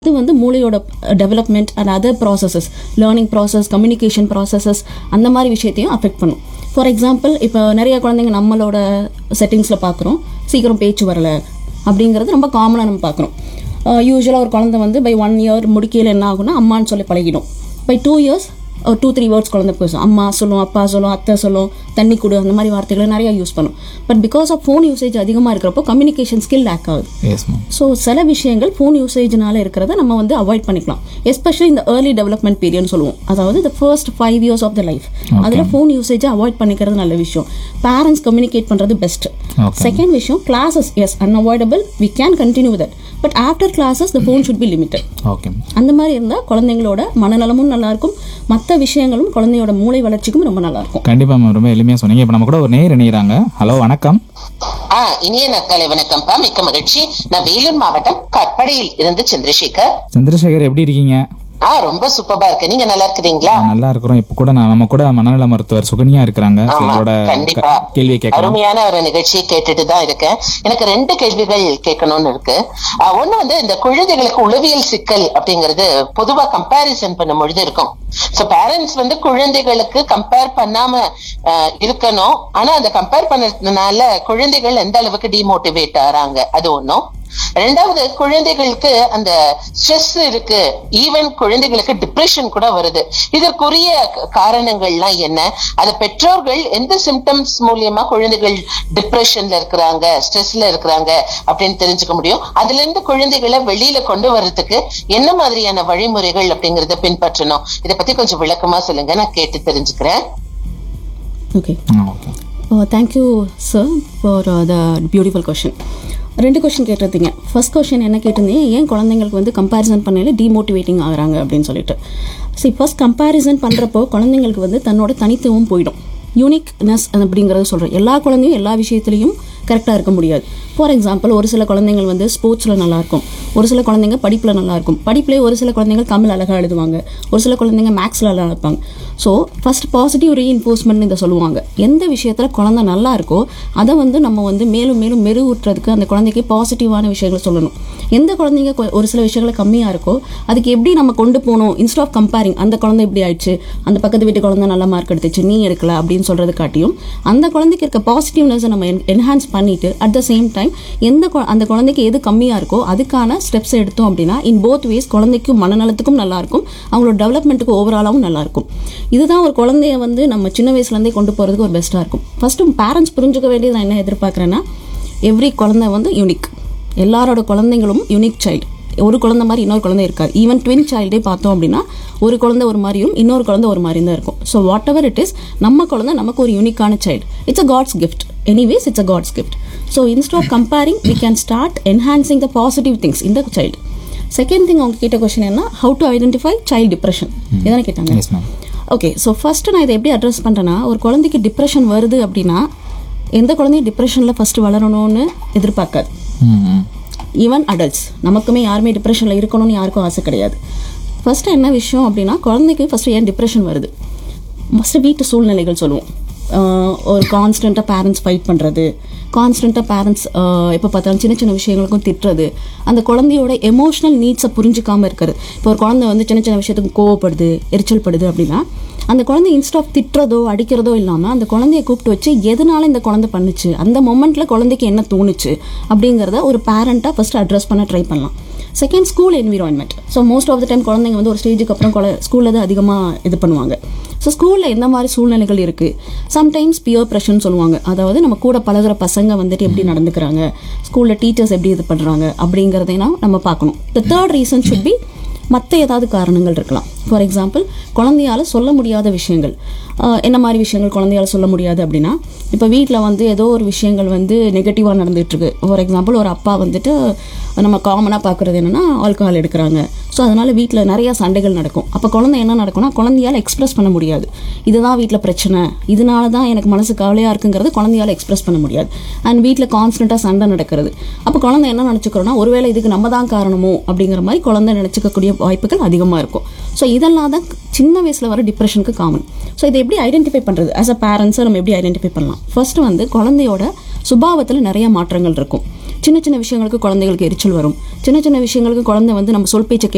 இது வந்து மூளையோட development and other processes learning process communication processes அந்த மாதிரி விஷயத்தையும் அஃபெக்ட் பண்ணும் ஃபார் எக்ஸாம்பிள் இப்போ நிறைய குழந்தைங்க நம்மளோட செட்டிங்ஸில் பார்க்குறோம் சீக்கிரம் பேச்சு வரல அப்படிங்கிறது ரொம்ப காமனாக நம்ம பார்க்குறோம் யூஸ்வலாக ஒரு குழந்தை வந்து பை ஒன் இயர் முடிக்கையில் என்ன ஆகும்னா அம்மான்னு சொல்லி பழகிடும் பை டூ இயர்ஸ் ஒரு டூ த்ரீ வேர்ட்ஸ் குழந்தை பேசும் அம்மா சொல்லும் அப்பா சொல்லும் அத்தை சொல்லும் தண்ணி கொடு அந்த மாதிரி வார்த்தைகளை நிறைய யூஸ் பண்ணும் but because of phone usage அதிகமாக இருக்கிறப்போ கம்யூனிகேஷன் ஸ்கில் லேக் ஆகுது எஸ் மேம் ஸோ சில விஷயங்கள் ஃபோன் யூசேஜ்னால இருக்கிறத நம்ம வந்து அவாய்ட் பண்ணிக்கலாம் எஸ்பெஷலி இந்த ஏர்லி டெவலப்மெண்ட் பீரியட்னு சொல்லுவோம் அதாவது இந்த first five years of the life அதில் ஃபோன் யூசேஜை அவாய்ட் பண்ணிக்கிறது நல்ல விஷயம் பேரண்ட்ஸ் கம்யூனிகேட் பண்ணுறது பெஸ்ட் Okay. செகண்ட் விஷயம் classes yes unavoidable we can continue that but after classes the phone should be limited okay அந்த மாதிரி இருந்தால் குழந்தைங்களோட மனநலமும் நல்லா இருக்கும் மற்ற விஷயங்களும் குழந்தையோட மூளை வளர்ச்சிக்கும் ரொம்ப நல்லா இருக்கும் கண்டிப்பா மேம் ரொம்ப எளிமையா சொன்னீங்க இப்போ நம்ம கூட ஒரு நேர் இணைகிறாங்க ஹலோ வணக்கம் ஆ இனிய நற்காலை வணக்கம்ப்பா மிக்க மகிழ்ச்சி நான் வேலூர் மாவட்டம் கட்படியில் இருந்து சந்திரசேகர் சந்திரசேகர் எப்படி இருக்கீங்க ஆ ரொம்ப சூப்பரா இருக்கு நீங்க நல்லா இருக்கிறீங்களா நான் நல்லா இருக்கிறோம் இப்போ கூட நான் நம்ம கூட மனநல மருத்துவர் சுகன்யா இருக்கிறாங்க ஆமா, உங்களோட கண்டிப்பா. கேள்வியை கேட்கலாம் அருமையான ஒரு நிகழ்ச்சியை கேட்டுட்டு தான் இருக்கேன் எனக்கு ரெண்டு கேள்விகள் கேட்கணும்னு இருக்கு ஆ, ஒண்ணு வந்து இந்த குழந்தைகளுக்கு உளவியல் சிக்கல் அப்படிங்கிறது பொதுவா கம்பேரிசன் பண்ணும் பொழுது இருக்கும் சோ பேரண்ட்ஸ் வந்து குழந்தைகளுக்கு கம்பேர் பண்ணாம ஆ, இருக்கணும் ஆனா அந்த கம்பேர் பண்ணதுனால குழந்தைகள் எந்த அளவுக்கு டிமோட்டிவேட் ஆறாங்க அது ஒண்ணும் ரெண்டாவது குழந்தைகளுக்கு அந்த ஸ்ட்ரெஸ் இருக்கு ஈவன் குழந்தைகளுக்கு டிப்ரெஷன் கூட வருது இதற்குரிய க- காரணங்கள்லாம் என்ன அது பெற்றோர்கள் எந்த சிம்டம்ஸ் மூலியமா குழந்தைகள் டிப்ரெஷன்ல இருக்கிறாங்க ஸ்ட்ரெஸ்ல இருக்கிறாங்க அப்படின்னு தெரிஞ்சுக்க முடியும் அதுல இருந்து குழந்தைகளை வெளியில கொண்டு வர்றதுக்கு என்ன மாதிரியான வழிமுறைகள் அப்படிங்கறத பின்பற்றணும் இத பத்தி கொஞ்சம் விளக்கமா சொல்லுங்க நான் கேட்டு தெரிஞ்சுக்கிறேன் okay okay thank you sir for the beautiful question ரெண்டு கொஷின் கேட்டிருந்தீங்க ஃபர்ஸ்ட் கொஷின் என்ன கேட்டிருந்தீங்க ஏன் குழந்தைங்களுக்கு வந்து கம்பேரிசன் பண்ணையில டிமோட்டிவேட்டிங் ஆகுறாங்க அப்படின்னு சொல்லிட்டு சரி ஃபர்ஸ்ட் கம்பேரிசன் பண்ணுறப்போ குழந்தைங்களுக்கு வந்து தன்னோட தனித்துவம் போயிடும் யூனிக்னஸ் அப்படிங்கிறத சொல்கிறேன் எல்லா குழந்தையும் எல்லா விஷயத்துலையும் கரெக்டாக இருக்க முடியாது ஃபார் எக்ஸாம்பிள் ஒரு சில குழந்தைங்கள் வந்து ஸ்போர்ட்ஸில் நல்லாயிருக்கும் ஒரு சில குழந்தைங்க படிப்பில் நல்லா இருக்கும் படிப்புலேயே ஒரு சில குழந்தைகள் தமிழ் அழகாக எழுதுவாங்க ஒரு சில குழந்தைங்க மேக்ஸில் நல்லா இருப்பாங்க ஸோ ஃபர்ஸ்ட் பாசிட்டிவ் ரீஇன்ஃபோர்ஸ்மெண்ட் இதை சொல்லுவாங்க எந்த விஷயத்தில் குழந்தை நல்லா இருக்கோ அதை வந்து நம்ம வந்து மேலும் மேலும் மெருகூட்டுறதுக்கு அந்த குழந்தைக்கு பாசிட்டிவான விஷயங்களை சொல்லணும் எந்த குழந்தைங்க கொ- ஒரு சில விஷயங்கள் கம்மியாக இருக்கோ அதுக்கு எப்படி நம்ம கொண்டு போகணும் இன்ஸ்ட் ஆஃப் கம்பேரிங் அந்த குழந்தை இப்படி ஆயிடுச்சு அந்த பக்கத்து வீட்டு குழந்தை நல்ல மார்க் எடுத்துச்சு நீ எடுக்கல அப்படின்னு சொல்றது காட்டியும் அந்த குழந்தைக்கு இருக்க பாசிட்டிவ்னஸை நம்ம என்ஹான்ஸ் பண்ணிட்டு அட் த சேம் டைம் எந்த கு- அந்த குழந்தைக்கு எது கம்மியாக இருக்கோ அதுக்கான ஸ்டெப்ஸ் எடுத்தோம் அப்படின்னா இன் போத் வேஸ் குழந்தைக்கும் மனநலத்துக்கும் நல்லா இருக்கும் அவங்களோட டெவலப்மெண்ட்டுக்கு ஓவராலாகவும் நல்லா இருக்கும் இதுதான் ஒரு குழந்தைய வந்து நம்ம சின்ன வயசுலேருந்தே கொண்டு போகிறதுக்கு ஒரு பெஸ்ட்டாக இருக்கும் ஃபர்ஸ்ட்டு பேரண்ட்ஸ் புரிஞ்சுக்க வேண்டியது நான் என்ன எதிர்பார்க்குறேன்னா எவ்ரி குழந்தை வந்து யூனிக் எல்லாரோட குழந்தைங்களும் யூனிக் சைல்டு ஒரு குழந்தை மாதிரி இன்னொரு குழந்தை இருக்காது ஈவன் ட்வின் சைல்டே பார்த்தோம் அப்படின்னா ஒரு குழந்தை ஒரு மாதிரியும் இன்னொரு குழந்தை ஒரு மாதிரி தான் இருக்கும் so whatever it is நம்ம குழந்தை நமக்கு ஒரு யூனிக்கான child it's a god's gift anyways it's a god's gift so instead of comparing we can start enhancing the positive things இந்த சைல்டு செகண்ட் திங் அவங்க கேட்ட கொஸ்டின் என்ன how to identify child depression இதானே கேட்டாங்க yes ma'am okay so first நான் இதை எப்படி address பண்ணுறேன்னா ஒரு குழந்தைக்கு டிப்ரெஷன் வருது அப்படின்னா எந்த குழந்தையும் டிப்ரெஷனில் ஃபஸ்ட்டு வளரணும்னு எதிர்பார்க்காது ம் ம் ஈவன் அடல்ட்ஸ் நமக்குமே யாருமே டிப்ரெஷனில் இருக்கணும்னு யாருக்கும் ஆசை கிடையாது ஃபஸ்ட்டு என்ன விஷயம் அப்படின்னா குழந்தைக்கு ஃபஸ்ட்டு ஏன் டிப்ரெஷன் வருது ஃபஸ்ட்டு வீட்டு சூழ்நிலைகள் சொல்லுவோம் ஆஹ் ஒரு கான்ஸ்டண்ட்டாக பேரண்ட்ஸ் ஃபைட் பண்ணுறது கான்ஸ்டண்ட்டாக பேரண்ட்ஸ் எப்போ பார்த்தாலும் சின்ன சின்ன விஷயங்களுக்கும் திட்டுறது அந்த குழந்தையோட எமோஷனல் நீட்ஸை புரிஞ்சுக்காம இருக்கிறது இப்போ ஒரு குழந்தை வந்து சின்ன சின்ன விஷயத்துக்கு கோவப்படுது எரிச்சல் படுது அப்படின்னா அந்த குழந்தை இன்ஸ்ட் ஆஃப் திட்டுறதோ அடிக்கிறதோ இல்லாமல் அந்த குழந்தைய கூப்பிட்டு வச்சு எதனால இந்த குழந்தை பண்ணுச்சு அந்த மொமெண்ட்டில் குழந்தைக்கு என்ன தோணுச்சு அப்படிங்கிறத ஒரு பேரண்ட்டாக ஃபஸ்ட்டு அட்ரஸ் பண்ண ட்ரை பண்ணலாம் second school environment so most of the time குழந்தைங்க வந்து ஒரு ஸ்டேஜுக்கு அப்புறம் குழ ஸ்கூலில் தான் அதிகமாக இது பண்ணுவாங்க ஸோ ஸ்கூலில் எந்த மாதிரி சூழ்நிலைகள் இருக்குது சம்டைம்ஸ் பியர் ப்ரெஷர்னு சொல்லுவாங்க அதாவது நம்ம கூட பழகுற பசங்க வந்துட்டு எப்படி நடந்துக்கிறாங்க ஸ்கூலில் டீச்சர்ஸ் எப்படி இது பண்ணுறாங்க அப்படிங்கிறதையும் நம்ம பார்க்கணும் the third reason should be மற்ற ஏதாவது காரணங்கள் இருக்கலாம் ஃபார் எக்ஸாம்பிள் குழந்தையால சொல்ல முடியாத விஷயங்கள் ஆஹ் என்ன மாதிரி விஷயங்கள் குழந்தையால சொல்ல முடியாது அப்படின்னா இப்போ வீட்டில் வந்து ஏதோ ஒரு விஷயங்கள் வந்து நெகட்டிவாக நடந்துட்டு இருக்கு ஃபார் எக்ஸாம்பிள் ஒரு அப்பா வந்துட்டு நம்ம காமனாக பார்க்குறது என்னென்னா ஆல்கஹால் எடுக்கிறாங்க ஸோ அதனால் வீட்டில் நிறைய சண்டைகள் நடக்கும் அப்போ குழந்தை என்ன நடக்கும்னா குழந்தையால எக்ஸ்பிரஸ் பண்ண முடியாது இதுதான் வீட்டில் பிரச்சனை இதனால தான் எனக்கு மனசு கவலையாக இருக்குங்கிறது குழந்தையால எக்ஸ்பிரஸ் பண்ண முடியாது அண்ட் வீட்டில் கான்ஸ்டண்ட்டாக சண்டை நடக்கிறது அப்போ குழந்தை என்ன நினச்சிக்கிறோன்னா ஒருவேளை இதுக்கு நம்ம தான் காரணமோ அப்படிங்கிற மாதிரி குழந்தை நினச்சிக்கக்கூடிய வாய்ப்புகள் அதிகமாக இருக்கும் ஸோ இதெல்லாம் தான் சின்ன வயசில் வர டிப்ரெஷனுக்கு காமன் ஸோ இதை எப்படி ஐடென்டிஃபை பண்ணுறது ஆஸ் அ பேரண்ட்ஸை நம்ம எப்படி ஐடென்டிஃபை பண்ணலாம் ஃபர்ஸ்ட் வந்து குழந்தையோட சுபாவத்தில் நிறைய மாற்றங்கள் இருக்கும் சின்ன சின்ன விஷயங்களுக்கு குழந்தைகளுக்கு எரிச்சல் வரும் சின்ன சின்ன விஷயங்களுக்கு குழந்தை வந்து நம்ம சொல் பேச்சை